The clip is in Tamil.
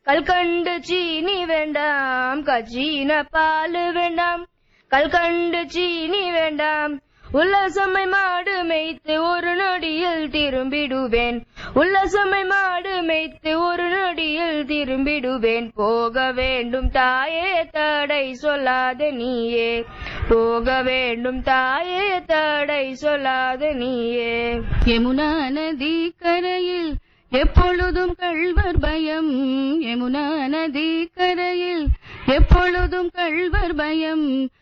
கல்கண்டு சீனி வேண்டாம் கச்சீன பால் வேண்டாம் கல்கண்டு சீனி வேண்டாம் உல்லாசமை மாடு மேய்த்து ஒரு நொடியில் திரும்பிடுவேன் உல்லாசமை மாடு மேய்த்து ஒரு நொடியில் திரும்பிடுவேன் போக வேண்டும் தாயே தடை சொல்லாத நீயே போக வேண்டும் தாயே தடை சொல்லாத நீயே யமுனா நதி கரையில் எப்பொழுதும் கள்வர் பயம் யமுனா நதி கரையில் எப்பொழுதும் கள்வர் பயம்